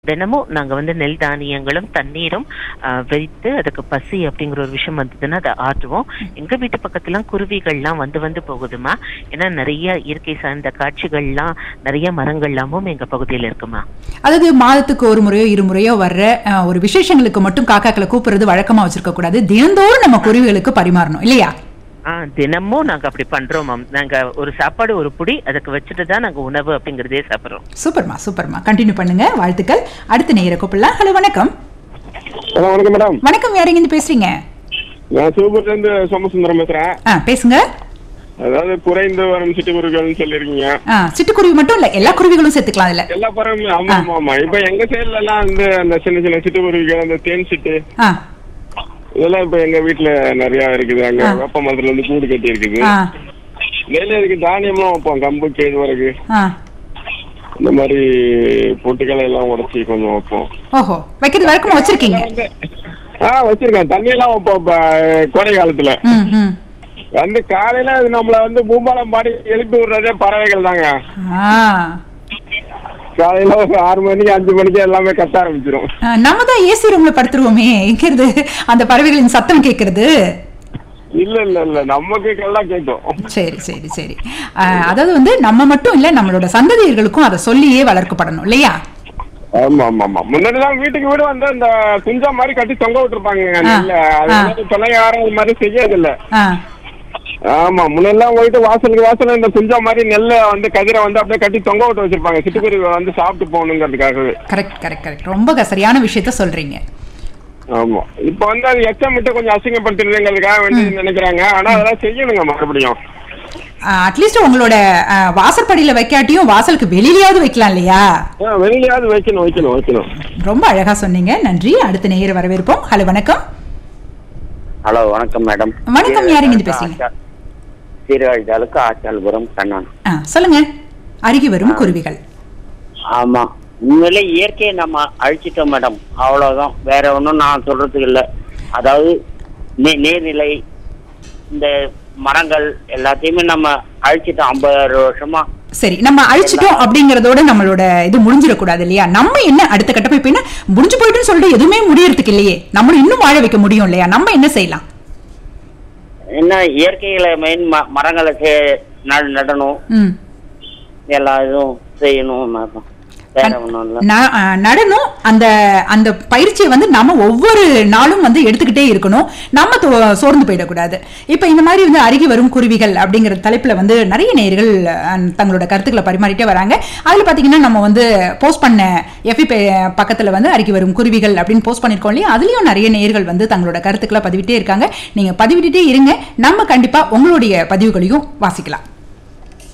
தினமும் நாங்க வந்து நெல் தானியங்களும் தண்ணீரும் ஆஹ், வைத்து அதுக்கு பசி அப்படிங்கிற ஒரு விஷயம் வந்ததுன்னா அதை ஆற்றுவோம் எங்க வீட்டு பக்கத்துலாம் குருவிகள்லாம் வந்து வந்து போகுதுமா ஏன்னா நிறைய இயற்கை சார்ந்த காட்சிகள்லாம் நிறைய மரங்கள்லாமும் எங்க பகுதியில இருக்குமா அதாவது மாதத்துக்கு ஒரு முறையோ இருமுறையோ வர்ற அஹ், ஒரு விசேஷங்களுக்கு மட்டும் காக்காக்களை கூப்பிடுறது வழக்கமா வச்சிருக்க கூடாது தினந்தோறும் நம்ம குருவிகளுக்கு பரிமாறணும் இல்லையா ஆஹ் தினமும் நாங்க அப்படி பண்றோம் மேம் நாங்க ஒரு சாப்பாடு ஒரு புடி அதுக்கு வச்சுட்டு தான் நாங்க உணவு அப்படிங்கறதே சாப்பிடுறோம் சூப்பர்மா சூப்பர்மா கண்டினியூ பண்ணுங்க வாழ்த்துக்கள் அடுத்த நேர கூப்பிடலாம் ஹலோ வணக்கம் ஹலோ வணக்கம் மேடம் வணக்கம் யாருங்க இருந்து பேசுறீங்க நான் சிவபுரத்துல இருந்து சோமசுந்தரம் பேசுறேன் ஆ பேசுங்க அதாவது குறைந்து வரும் சிட்டுக்குருவிகள்னு சொல்லிருக்கீங்க ஆ சிட்டுக்குருவி மட்டும் இல்ல எல்லா குருவிகளும் சேர்த்துக்கலாம் இதுல எல்லா பறவையும் ஆமா ஆமா ஆமா இப்ப எங்க சைடுல எல்லாம் வந்து அந்த சின்ன சின்ன சிட்டுக்குருவிகள் அந்த தேன் சிட்டு ஆ இதெல்லாம் இப்ப எங்க வீட்டுல நிறைய இருக்குது அங்க வேப்ப மரத்துல இருந்து கூடு கட்டி இருக்குது ஆ டெய்லி அதுக்கு தானியம்லாம் வைப்போம் கம்பு கேழ்வரகு ஆ இந்த மாதிரி பொட்டுக்களை எல்லாம் உடைச்சி கொஞ்சம் வைப்போம் ஓஹோ வைக்கிறது வழக்கமா வச்சிருக்கீங்க வந்து ஆ வச்சிருக்கேன் தண்ணி எல்லாம் வைப்போம் இப்ப கோடை காலத்துல ம் ம் வந்து காலையில அது நம்மள வந்து பூம்பாலம் பாடி எழுப்பி விடுறதே பறவைகள் தாங்க ஆ காலையில ஒரு ஆறு மணிக்கு அஞ்சு மணிக்கு எல்லாமே கத்த ஆரம்பிச்சிரும் ஆ, நம்ம தான் ஏசி ரூம்ல படுத்துருவோமே எங்க இருந்து அந்த பறவைகளின் சத்தம் கேட்கறது இல்ல இல்ல இல்ல நமக்கு எல்லாம் கேட்கும் சரி சரி சரி ஆ, அதாவது வந்து நம்ம மட்டும் இல்ல நம்மளோட சந்ததியர்களுக்கும் அதை சொல்லியே வளர்க்கப்படணும் இல்லையா ஆமா ஆமா ஆமா முன்னாடிலாம் வீட்டுக்கு வீடு வந்து அந்த குஞ்சா மாதிரி கட்டி தொங்க விட்டுருப்பாங்க நெல்ல அது ஆ. வந்து இப்பெல்லாம் யாரும் அது மாதிரி செய்யறது இல்ல ஆ ஆமா முன்னெல்லாம் போயிட்டு வாசலுக்கு வாசல் இந்த குஞ்சா மாதிரி நெல்லை வந்து கதிரை வந்து அப்படியே கட்டி தொங்க விட்டு வச்சிருப்பாங்க சிட்டுக்குருவி வந்து சாப்பிட்டு போகணுங்கிறதுக்காகவே கரெக்ட் கரெக்ட் கரெக்ட் ரொம்ப க- சரியான விஷயத்த சொல்றீங்க ஆமா இப்ப வந்து அது எச்சம் விட்டு கொஞ்சம் அசிங்கப்படுத்துறதுங்கிறதுக்காக வேண்டி நினைக்கிறாங்க ஆனா அதெல்லாம் செய்யணுங்க மறுபடியும் அட்லீஸ்ட் உங்களோட ஆ, வாசற்படியில வைக்காட்டியும் வாசலுக்கு வெளியிலயாவது வைக்கலாம் இல்லையா ஆ, வெளியிலயாவது வைக்கணும் வைக்கணும் வைக்கணும் ரொம்ப அழகா சொன்னீங்க நன்றி அடுத்த நேயர் வரவேற்போம் ஹலோ வணக்கம் ஹலோ வணக்கம் மேடம் வணக்கம், யாருங்க இது பேசுறீங்க? சீர்காழி தாலுக்கு ஆச்சால்புரம் கண்ணன் ஆ, சொல்லுங்க அருகி வரும் குருவிகள் ஆமா உண்மையிலே இயற்கையை நம்ம அழிச்சிட்டோம் மேடம் அவ்வளவுதான் வேற ஒண்ணும் நான் சொல்றதுக்கு இல்ல அதாவது நீ- நீர்நிலை இந்த மரங்கள் எல்லாத்தையுமே நம்ம அழிச்சிட்டோம் ஐம்பது வருஷமா சரி நம்ம அழிச்சிட்டோம் அப்படிங்கறதோட நம்மளோட இது முடிஞ்சிடக்கூடாது இல்லையா நம்ம என்ன அடுத்த கட்ட போய் இப்ப என்ன முடிஞ்சு போயிட்டுன்னு சொல்லிட்டு எதுவுமே முடியறதுக்கு இல்லையே நம்மளும் இன்னும் வாழ வைக்க முடியும் இல்லையா நம்ம என்ன செய்யலாம் என்ன இயற்கையில மெயின் மரங்களை சே- நட- நடணும் ம் எல்லா இதுவும் செய்யணும் மேடம் வேற ஒண்ணும் இல்ல ந- அஹ் நடனம் அந்த அந்த பயிற்சியை வந்து நம்ம ஒவ்வொரு நாளும் வந்து எடுத்துக்கிட்டே இருக்கணும் நம்ம தோ- சோர்ந்து போயிடக்கூடாது இப்போ இந்த மாதிரி வந்து அருகி வரும் குருவிகள் அப்படிங்கிற தலைப்புல வந்து நிறைய நேயர்கள் அஹ், தங்களோட கருத்துக்களை பரிமாறிட்டே வராங்க அதுல பாத்தீங்கன்னா நம்ம வந்து போஸ்ட் பண்ண எஃபி பக்கத்துல வந்து அருகி வரும் குருவிகள் அப்படின்னு போஸ்ட் பண்ணிருக்கோம் இல்லையா அதுலயும் நிறைய நேயர்கள் வந்து தங்களோட கருத்துக்களை பதிவிட்டே இருக்காங்க நீங்க பதிவிட்டுட்டே இருங்க நம்ம கண்டிப்பா உங்களுடைய பதிவுகளையும் வாசிக்கலாம்